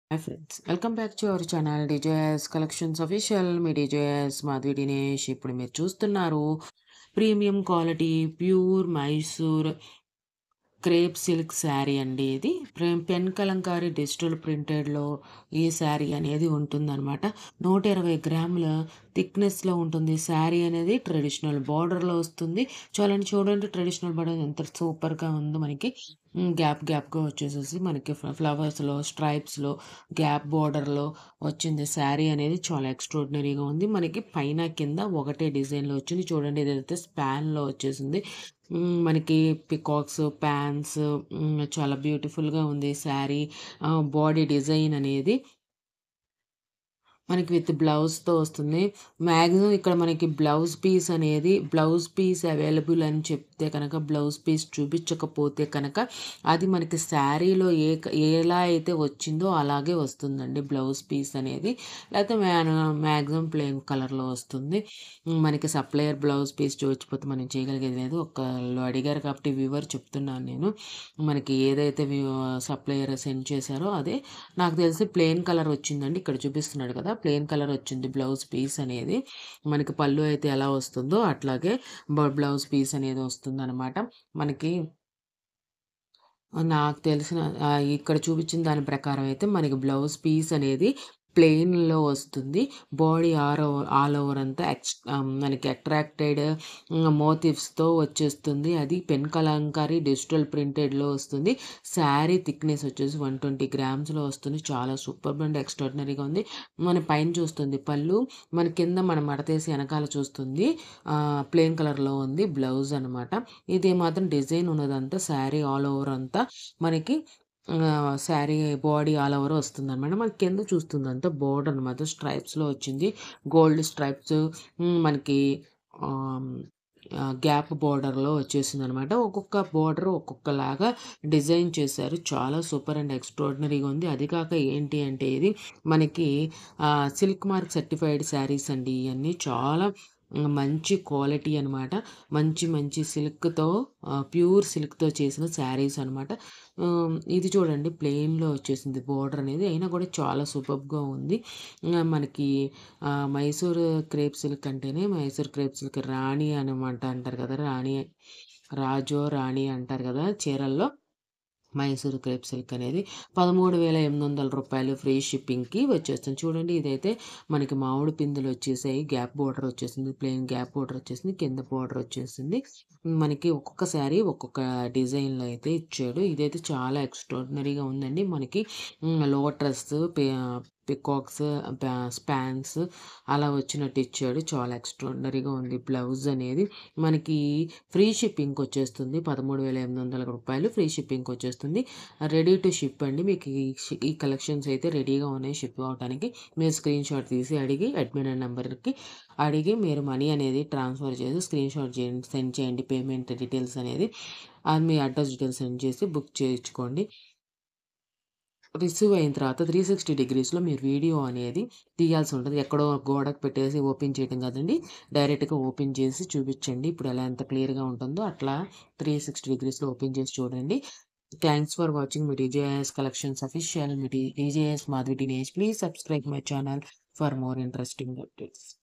hi friends welcome back to our channel DJS collections official మీ DJS Madhavi Dinesh ఇప్పుడు మీరు చూస్తున్నారు premium quality pure Mysore crepe silk sari అండి ఇది ప్రె- పెన్ కలంకారీ డిజిటల్ ప్రింటెడ్లో ఈ శారీ అనేది ఉంటుందన్నమాట నూట ఇరవై గ్రాముల థిక్నెస్లో ఉంటుంది శారీ అనేది ట్రెడిషనల్ బార్డర్లో వస్తుంది చూడండి చూడండి ట్రెడిషనల్ బార్డర్ ఎంత సూపర్గా ఉందో మనకి ఉమ్, గ్యాప్ గ్యాప్గా వచ్చేసేసి మనకి ఫ్ల- ఫ్లవర్స్లో స్ట్రైప్స్లో గ్యాప్ బార్డర్లో వచ్చింది శారీ అనేది చాలా ఎక్స్ట్రాడినరీగా ఉంది మనకి పైన కింద ఒకటే డిజైన్లో వచ్చింది చూడండి ఇదైతే స్పాన్లో వచ్చేసింది ఉమ్, మనకి పికాక్స్ ప్యాన్స్ చాలా బ్యూటిఫుల్గా ఉంది శారీ బాడీ డిజైన్ అనేది మనకి విత్ బ్లౌజ్తో వస్తుంది మ్యాక్సిమం ఇక్కడ మనకి బ్లౌజ్ పీస్ అనేది బ్లౌజ్ పీస్ అవైలబుల్ అని చెప్తే కనుక బ్లౌజ్ పీస్ చూపించకపోతే కనుక అది మనకి శారీలో ఏ క- ఎలా అయితే వచ్చిందో అలాగే వస్తుందండి బ్లౌజ్ పీస్ అనేది లేకపోతే మ్యాక్సిమం ప్లెయిన్ కలర్లో వస్తుంది ఉమ్, మనకి సప్లయర్ బ్లౌజ్ పీస్ చూపించకపోతే మనం చేయగలిగేది లేదు ఒకళ్ళు అడిగారు కాబట్టి వ్యూవర్ చెప్తున్నాను నేను మనకి ఏదైతే సప్లయర్ సెండ్ చేశారో అదే నాకు తెలిసి ప్లెయిన్ కలర్ వచ్చిందండి ఇక్కడ చూపిస్తున్నాడు కదా ప్లెయిన్ కలర్ వచ్చింది బ్లౌజ్ పీస్ అనేది మనకి పళ్ళు అయితే ఎలా వస్తుందో అట్లాగే బ- బ్లౌజ్ పీస్ అనేది వస్తుంది అనమాట మనకి నాకు తెలిసిన ఆ, ఇక్కడ చూపించిన దాని ప్రకారం అయితే మనకి బ్లౌజ్ పీస్ అనేది ప్లెయిన్లో వస్తుంది body all over all over అంతా ఎక్స్ ఆ, మనకి అట్రాక్టెడ్ మోటివ్స్తో వచ్చేస్తుంది అది పెన్ కలంకారీ డిజిటల్ ప్రింటెడ్లో వస్తుంది శారీ థిక్నెస్ వచ్చేసి వన్ ట్వంటీ గ్రామ్స్లో వస్తుంది చాలా సూపర్ అండ్ ఎక్స్ట్రాడినరీగా ఉంది మన పైన చూస్తుంది పళ్ళు మన కింద మనం మడతేసి వెనకాల చూస్తుంది ప్లెయిన్ కలర్లో ఉంది బ్లౌజ్ అనమాట ఇది మాత్రం డిజైన్ ఉన్నదంతా శారీ ఆల్ ఓవర్ అంతా మనకి శారీ బాడీ ఆల్ ఓవర్ వస్తుంది అనమాట మనకి కింద చూస్తుంది అంతా బోర్డర్ అనమాట స్ట్రైప్స్లో వచ్చింది గోల్డ్ స్ట్రైప్స్ మనకి గ్యాప్ బార్డర్లో వచ్చేసింది అనమాట ఒక్కొక్క బార్డర్ ఒక్కొక్కలాగా డిజైన్ చేశారు చాలా సూపర్ అండ్ ఎక్స్ట్రాడినరీగా ఉంది అది కాక ఏంటి అంటే ఇది మనకి సిల్క్ మార్క్ సర్టిఫైడ్ శారీస్ అండి ఇవన్నీ చాలా ఉమ్, మంచి క్వాలిటీ అనమాట మంచి మంచి సిల్క్తో ప్యూర్ సిల్క్తో చేసిన శారీస్ అనమాట ఇది చూడండి ప్లెయిన్లో వచ్చేసింది బోర్డర్ అనేది అయినా కూడా చాలా సూపర్గా ఉంది ఆ, మనకి ఆ, మైసూర్ క్రేప్ సిల్క్ అంటేనే మైసూర్ క్రేప్ సిల్క్ రాణి అనమాట అంటారు కదా రాణి రాజో రాణి అంటారు కదా చీరల్లో మైసూర్ క్రేప్ సిల్క్ అనేది పదమూడు వేల ఎనిమిది వందల రూపాయలు ఫ్రీ షిప్పింగ్కి వచ్చేస్తుంది చూడండి ఇదైతే మనకి మామిడి పిందులు వచ్చేసాయి గ్యాప్ బోర్డర్ వచ్చేసింది ప్లెయిన్ గ్యాప్ బోర్డర్ వచ్చేసింది కింద బోర్డర్ వచ్చేసింది మనకి ఒక్కొక్క శారీ ఒక్కొక్క డిజైన్లో అయితే ఇచ్చాడు ఇదైతే చాలా ఎక్స్ట్రాడినరీగా ఉందండి మనకి లోటస్ పికాక్స్ స్పాన్స్ అలా వచ్చినట్టు ఇచ్చాడు చాలా ఎక్స్ట్రాడినరీగా ఉంది బ్లౌజ్ అనేది మనకి ఫ్రీ షిప్పింగ్ వచ్చేస్తుంది పదమూడు వేల ఎనిమిది వందల రూపాయలు ఫ్రీ షిప్పింగ్ వచ్చేస్తుంది రెడీ టు షిప్ అండి మీకు ఈ షి- ఈ కలెక్షన్స్ అయితే రెడీగా ఉన్నాయి షిప్ అవడానికి మీరు స్క్రీన్ షాట్ తీసి అడిగి అడ్మిన్ నెంబర్కి అడిగి మీరు మనీ అనేది ట్రాన్స్ఫర్ చేసి స్క్రీన్ షాట్ చేయండి సెండ్ చేయండి పేమెంట్ డీటెయిల్స్ అనేది అది మీ అడ్రస్ డీటెయిల్స్ సెండ్ చేసి బుక్ చేయించుకోండి రిసీవ్ అయిన తర్వాత త్రీ సిక్స్టీ డిగ్రీస్లో మీరు వీడియో అనేది తీయాల్సి ఉంటుంది ఎక్కడో గోడకు పెట్టేసి ఓపెన్ చేయడం కదండి డైరెక్ట్గా ఓపెన్ చేసి చూపించండి ఇప్పుడు ఎలా ఎంత క్లియర్గా ఉంటుందో అట్లా త్రీ సిక్స్టీ డిగ్రీస్లో ఓపెన్ చేసి చూడండి థ్యాంక్స్ ఫర్ వాచింగ్ మీ డీజేఎస్ కలెక్షన్స్ అఫీషియల్ మీ DJS Madhavi Dinesh please subscribe my channel for more interesting updates